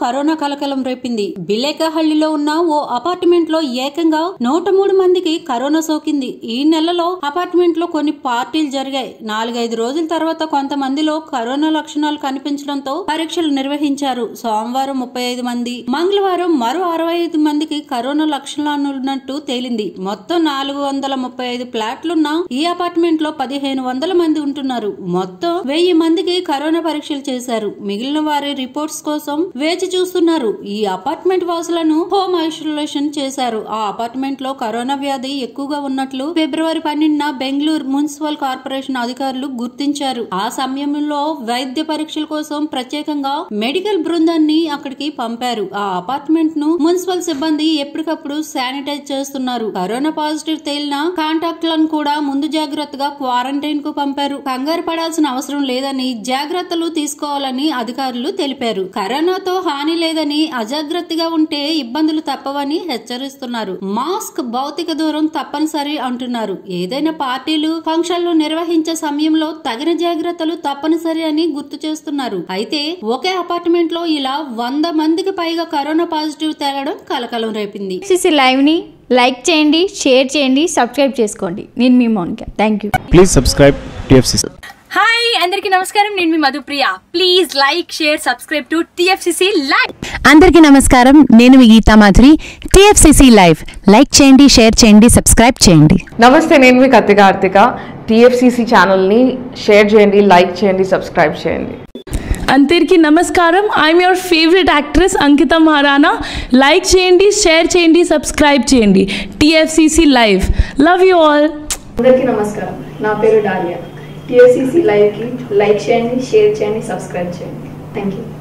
Corona కలకలం రేపింది బిలేకహళ్లిలో ఉన్న ఓ అపార్ట్మెంట్ లో ఏకంగా నూట మూడు మందికి కరోనా సోకింది ఈ నెలలో అపార్ట్మెంట్ లో కొన్ని పార్టీలు జరిగాయి నాలుగైదు రోజుల తర్వాత కొంతమందిలో కరోనా లక్షణాలు కనిపించడంతో పరీక్షలు నిర్వహించారు సోమవారం ముప్పై ఐదు మంది మంగళవారం మరో అరవై ఐదు మందికి కరోనా లక్షణాలు ఉన్నట్టు తేలింది మొత్తం నాలుగు వందల ముప్పై ఐదు ఫ్లాట్లున్న ఈ అపార్ట్మెంట్ లో పదిహేను వందల మంది ఉంటున్నారు మొత్తం వెయ్యి మందికి కరోనా పరీక్షలు చేశారు మిగిలిన వారి రిపోర్ట్స్ కోసం వేచి చూస్తున్నారు ఈ అపార్ట్మెంట్ వాసులను హోమ్ ఐసోలేషన్ చేశారు ఆ అపార్ట్మెంట్ లో కరోనా వ్యాధి ఎక్కువగా ఉన్నట్లు ఫిబ్రవరి పన్నెండున బెంగళూరు మున్సిపల్ కార్పొరేషన్ అధికారులు గుర్తించారు ఆ సమయంలో వైద్య పరీక్షల కోసం ప్రత్యేకంగా మెడికల్ బృందాన్ని అక్కడికి పంపారు ఆ అపార్ట్మెంట్ ను మున్సిపల్ సిబ్బంది ఎప్పటికప్పుడు శానిటైజ్ చేస్తున్నారు కరోనా పాజిటివ్ తేలిన కాంటాక్ట్లను కూడా ముందు జాగ్రత్తగా క్వారంటైన్ కు పంపారు కంగారు పడాల్సిన అవసరం లేదని జాగ్రత్తలు తీసుకోవాలని అధికారులు తెలిపారు కరోనాతో హాని లేదని అజాగ్రత్తగా ఉంటే ఇబ్బందులు తప్పవని హెచ్చరిస్తున్నారు మాస్క్ భౌతిక దూరం తప్పనిసరి అంటున్నారు ఏదైనా పార్టీలు ఫంక్షన్లు నిర్వహించే సమయంలో తగిన జాగ్రత్తలు తప్పనిసరి అని గుర్తు చేస్తున్నారు అయితే ఒకే అపార్ట్మెంట్ లో ఇలా వంద మందికి పైగా కరోనా పాజిటివ్ తేలడం కలకలం రేపింది సిసి లైవ్ని లైక్ చేయండి షేర్ చేయండి సబ్స్క్రైబ్ చేసుకోండి నేను మీ Mounika thank you please subscribe TFC hi అందరికీ నమస్కారం నేను మీ Madhupriya please like share subscribe to TFCC live అందరికీ నమస్కారం నేను మీ Geetha Madhuri TFCC live like చేయండి షేర్ చేయండి సబ్స్క్రైబ్ చేయండి నమస్తే నేను మీ కత్తి కార్తిక టీఎఫ్సిసి ఛానల్ని షేర్ చేయండి లైక్ చేయండి సబ్స్క్రైబ్ చేయండి అందరికీ నమస్కారం I'm your favourite actress Ankita Maharana like చేయండి షేర్ చేయండి సబ్స్క్రైబ్ చేయండి TFCC live love you all అందరికీ నమస్కారం నా పేరు డాలియా టిఎస్సిసి లైవ్కి లైక్ చేయండి షేర్ చేయండి సబ్స్క్రైబ్ చేయండి థ్యాంక్ యూ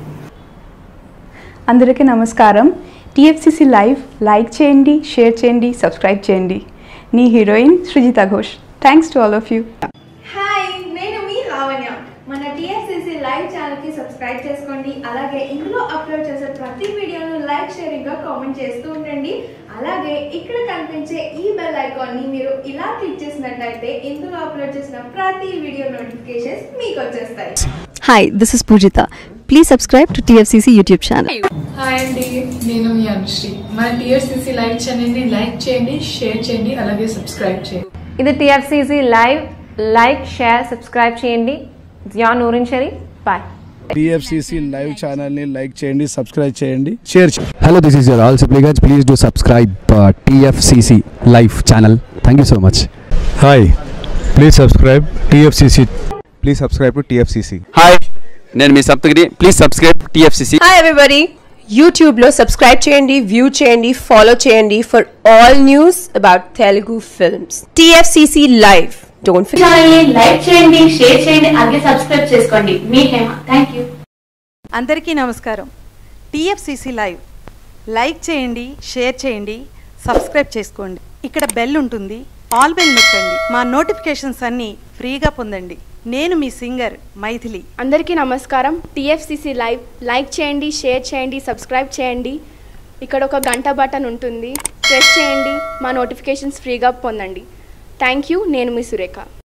అందరికీ నమస్కారం టీఎఫ్సిసి లైవ్ లైక్ చేయండి షేర్ చేయండి సబ్స్క్రైబ్ చేయండి నీ heroine Srujitha Ghosh thanks to all of you hi నేను మీ లావణ్య మన టిఎస్సిసి లైవ్ ఛానల్కి సబ్స్క్రైబ్ చేసుకోండి అలాగే ఇందులో అప్లోడ్ చేసే ప్రతి వీడియోను లైక్ షేరింగ్గా కామెంట్ చేస్తూ ఉండండి అలాగే ఇక్కడ కనిపించే ఈ బెల్ ఐకాన్ని మీరు ఇలా క్లిక్ చేసినట్లయితే ఇందులో అప్లోడ్ చేసిన ప్రతి వీడియో నోటిఫికేషన్స్ మీకు వచ్చేస్తాయి hi this is Poojitha please subscribe to TFCC YouTube channel hi అండి నేను మీ అనుశ్రీ మన టిఎస్సిసి లైవ్ ఛానల్ని లైక్ చేయండి షేర్ చేయండి అలాగే సబ్స్క్రైబ్ చేయండి ఇది TFCC live like share subscribe చేయండి Zia Noorin Sharif bye TFCC live ఛానల్ని లైక్ చేయండి సబ్స్క్రైబ్ చేయండి షేర్ చేయండి Hello, this is your all supplicants. Please do subscribe uh, TFCC Live channel. Thank you so much. Hi please subscribe TFCC please subscribe to TFCC hi నేను మీ Saptagiri please subscribe TFCC hi everybody యూట్యూబ్లో subscribe చేయండి view చేయండి follow చేయండి for all news about Telugu films TFCC live don't like చేయండి share చేయండి అలాగే subscribe చేసుకోండి మీ హేమ థ్యాంక్ యూ అందరికీ నమస్కారం టీఎఫ్సిసి లైవ్ లైక్ చేయండి షేర్ చేయండి సబ్స్క్రైబ్ చేసుకోండి ఇక్కడ బెల్ ఉంటుంది ఆల్ బెల్ నొక్కండి మా నోటిఫికేషన్స్ అన్నీ ఫ్రీగా పొందండి నేను మీ సింగర్ మైథిలి అందరికీ నమస్కారం టీఎఫ్సిసి లైవ్ లైక్ చేయండి షేర్ చేయండి సబ్స్క్రైబ్ చేయండి ఇక్కడ ఒక గంట బటన్ ఉంటుంది ప్రెస్ చేయండి మా నోటిఫికేషన్స్ ఫ్రీగా పొందండి థ్యాంక్ యూ నేను మీ సురేఖ